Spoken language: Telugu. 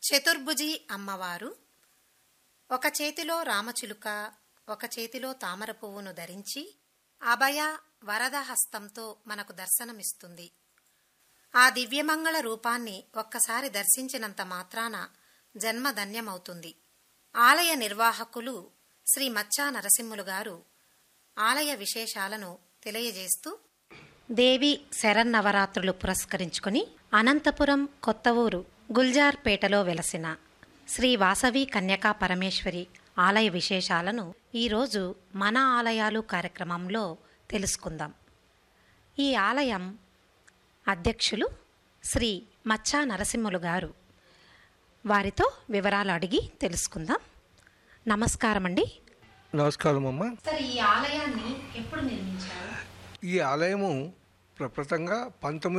చతుర్భుజి అమ్మవారు ఒక చేతిలో రామచిలుక ఒక చేతిలో తామర పువ్వును ధరించి అభయ వరద హస్తంతో మనకు దర్శనమిస్తుంది ఆ దివ్యమంగళ రూపాన్ని ఒక్కసారి దర్శించినంత మాత్రాన జన్మ ధన్యమవుతుంది ఆలయ నిర్వాహకులు శ్రీ మచ్చా నరసింహులు గారు ఆలయ విశేషాలను తెలియజేస్తూ దేవి శరన్నవరాత్రులు పురస్కరించుకుని అనంతపురం కొత్త ఊరు గుల్జార్పేటలో వెలసిన శ్రీ వాసవి కన్యకా పరమేశ్వరి ఆలయ విశేషాలను ఈరోజు మన ఆలయాలు కార్యక్రమంలో తెలుసుకుందాం ఈ ఆలయం అధ్యక్షులు శ్రీ మచ్చా నరసింహులు గారు వారితో వివరాలు అడిగి తెలుసుకుందాం నమస్కారం అండి నమస్కారం అమ్మ సార్ ఈ ఆలయాన్ని ఎప్పుడు నిర్మించారు ఈ ఆలయము ప్రప్రథంగా పంతొమ్మిది